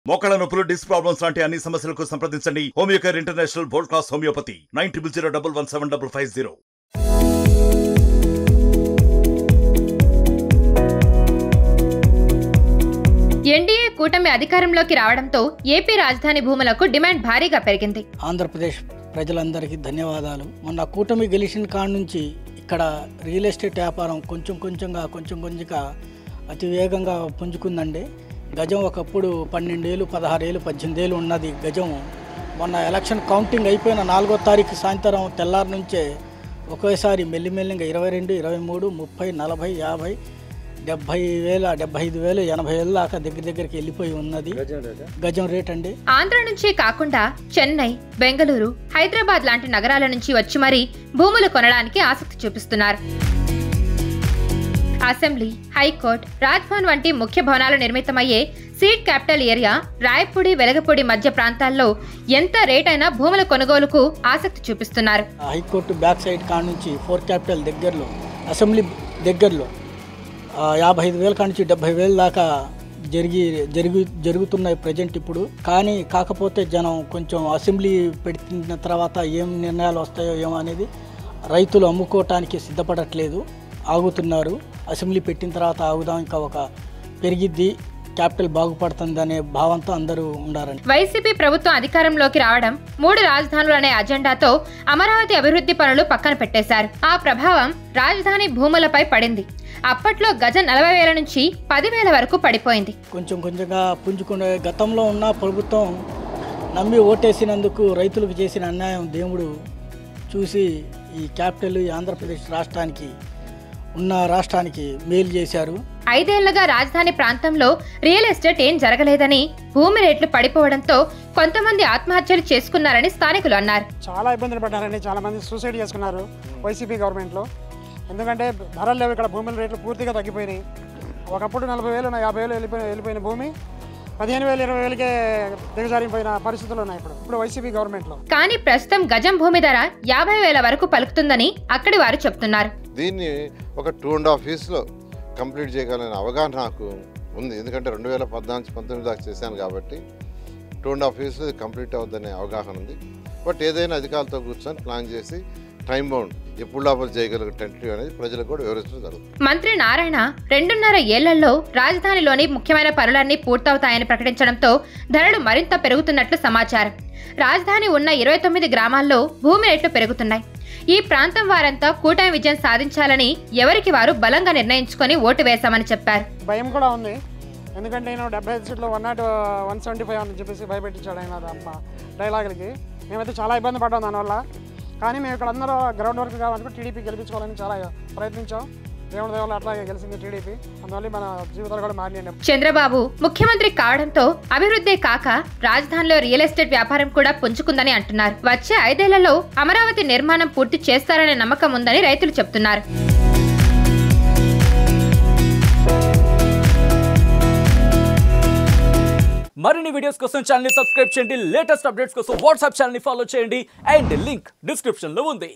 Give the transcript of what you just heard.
మోకాళ్ళ నొప్పులు disc problems లాంటి అన్ని సమస్యలకు సంప్రదించండి Homeocare International world class homeopathy nine triple zero double one seven double five zero NDA కూటమి అధికారంలోకి రావడంతో ఏపీ రాజధాని భూములకు డిమాండ్ భారీగా పెరిగింది ఆంధ్రప్రదేశ్ ప్రజలందరికీ ధన్యవాదాలు మొన్న కూటమి గెలిచిన కాడ నుంచి ఇక్కడ రియల్ ఎస్టేట్ వ్యాపారం కొంచెం కొంచెంగా కొంచెం కొంచెంగా అతి వేగంగా పుంజుకుందండి గజం ఒకప్పుడు పన్నెండేళ్ళు పదహారేళ్ళు పద్దెనిమిదేళ్ళు ఉన్నది గజం మొన్న ఎలక్షన్ కౌంటింగ్ అయిపోయిన నాలుగో తారీఖు సాయంత్రం తెల్లారి నుంచే ఒకేసారి మెల్లిమెల్లిగా ఇరవై రెండు ఇరవై మూడు ముప్పై నలభై యాభై డెబ్భై వేల డెబ్భై ఐదు వేలు ఎనభై వేల దాకా దగ్గర దగ్గరికి వెళ్ళిపోయి ఉన్నది గజం రేట్ అండి ఆంధ్ర నుంచే కాకుండా చెన్నై బెంగళూరు హైదరాబాద్ లాంటి నగరాల నుంచి వచ్చి మరీ భూములు కొనడానికి ఆసక్తి చూపిస్తున్నారు అసెంబ్లీ హైకోర్టు రాజ్భవన్ వంటి ముఖ్య భవనాలు నిర్మితమయ్యే seed capital area Rayapudi Velagapudi మధ్య ప్రాంతాల్లో ఎంత రేట్ అయినా భూముల కొనుగోలుకు ఆసక్తి చూపిస్తున్నారు హైకోర్టు బ్యాక్ సైడ్ కాడ నుంచి ఫోర్ క్యాపిటల్ దగ్గరలో అసెంబ్లీ దగ్గరలో ఆ, యాభై ఐదు వేల కాడ నుంచి డెబ్బై వేల దాకా జరిగి జరుగు జరుగుతున్నాయి ప్రజెంట్ ఇప్పుడు కానీ కాకపోతే జనం కొంచెం అసెంబ్లీ పెట్టిన తర్వాత ఏం నిర్ణయాలు వస్తాయో ఏమో అనేది రైతులు అమ్ముకోవటానికి సిద్ధపడట్లేదు ఆగుతున్నారు అసెంబ్లీ పెట్టిన తర్వాత ఆగుదాం ఇంకా ఒక పెరిగిద్ది క్యాపిటల్ బాగుపడుతుంది అనే భావంతో అందరూ ఉండారని వైసీపీ ప్రభుత్వం అధికారంలోకి రావడం మూడు రాజధానులు అనే అజెండాతో అమరావతి అభివృద్ధి పనులు పక్కన పెట్టేశారు ఆ ప్రభావం రాజధాని భూములపై పడింది అప్పట్లో గజం నలభై వేల నుంచి పదివేల వరకు పడిపోయింది కొంచెం కొంచెంగా పుంజుకునే గతంలో ఉన్న ప్రభుత్వం నమ్మి ఓటేసినందుకు రైతులకు చేసిన అన్యాయం దేవుడు చూసి ఈ క్యాపిటల్ ఈ ఆంధ్రప్రదేశ్ రాష్ట్రానికి ఉన్న రాష్ట్రానికి మేలు చేశారు ఐదేళ్లుగా రాజధాని ప్రాంతంలో రియల్ ఎస్టేట్ ఏం జరగలేదని భూమి రేట్లు పడిపోవడంతో కొంతమంది ఆత్మహత్యలు చేసుకున్నారని స్థానికులు అన్నారు చాలా ఇబ్బందులు పడ్డారండి చాలా మంది సూసైడ్ చేసుకున్నారు వైసీపీ గవర్నమెంట్లో ఎందుకంటే ధరలు లేవు ఇక్కడ భూముల రేట్లు పూర్తిగా తగ్గిపోయినాయి ఒకప్పుడు నలభై వేలు యాభై వేలు వెళ్ళిపోయిన వెళ్ళిపోయిన భూమి పదిహేను వేలు ఇరవై వేలకే దిగజారిపోయిన పరిస్థితులు ఉన్నాయి ఇప్పుడు ఇప్పుడు వైసీపీ గవర్నమెంట్లో కానీ ప్రస్తుతం గజం భూమి ధర యాభై వేల వరకు పలుకుతుందని అక్కడి వారు చెప్తున్నారు దీన్ని ఒక టూ అండ్ హాఫ్ ఇయర్స్లో కంప్లీట్ చేయగలనే అవగాహన నాకు ఉంది ఎందుకంటే రెండు వేల పద్నాలుగు పంతొమ్మిది దాకా చేశాను కాబట్టి టూ అండ్ హాఫ్ ఇయర్స్లో ఇది కంప్లీట్ అవుద్దనే అవగాహన ఉంది బట్ ఏదైనా అధికారులతో కూర్చొని ప్లాన్ చేసి టైం బౌండ్ ఎప్పుడు లోపల చేయగలిగే టెంటరీ అనేది ప్రజలకు కూడా వివరించడం జరుగుతుంది మంత్రి నారాయణ రెండున్నర ఏళ్లలో రాజధానిలోని ముఖ్యమైన పనులన్నీ పూర్తవుతాయని ప్రకటించడంతో ధరలు మరింత పెరుగుతున్నట్లు సమాచారం రాజధాని ఉన్న ఇరవై తొమ్మిది గ్రామాల్లో భూమి రేట్లు పెరుగుతున్నాయి ఈ ప్రాంతం వారంతా కూటమి విజయం సాధించాలని ఎవరికి వారు బలంగా నిర్ణయించుకొని ఓటు వేశామని చెప్పారు భయం కూడా ఉంది ఎందుకంటే నేను డెబ్బై ఐదు సీట్లు one not one seventy five అని చెప్పేసి భయపెట్టించాడు ఆయన అమ్మ డైలాగులకి మేమైతే చాలా ఇబ్బంది పడ్డాం దానివల్ల కానీ మేము ఇక్కడ అందరూ గ్రౌండ్ వర్క్ కావాలంటే టీడీపీ గెలిపించుకోవాలని చాలా ప్రయత్నించాం దేవుడి దేవుళ్ళు అట్లాగే గెలిచింది టీడీపీ అందువల్ల మన జీవితాలు కూడా మారినాయి చంద్రబాబు ముఖ్యమంత్రి కావడంతో అభివృద్ధి కాక రాజధానిలో రియల్ ఎస్టేట్ వ్యాపారం కూడా పుంజుకుందని అంటున్నారు వచ్చే ఐదేళ్లలో అమరావతి నిర్మాణం పూర్తి చేస్తారనే నమ్మకం ఉందని రైతులు చెప్తున్నారు మరిన్ని వీడియోస్ కోసం ఛానల్ సబ్స్క్రైబ్ చేయండి లేటెస్ట్ అప్డేట్స్ కోసం వాట్సాప్ ఛానల్ ఫాలో చేయండి అండ్ లింక్ డిస్క్రిప్షన్ లో ఉంది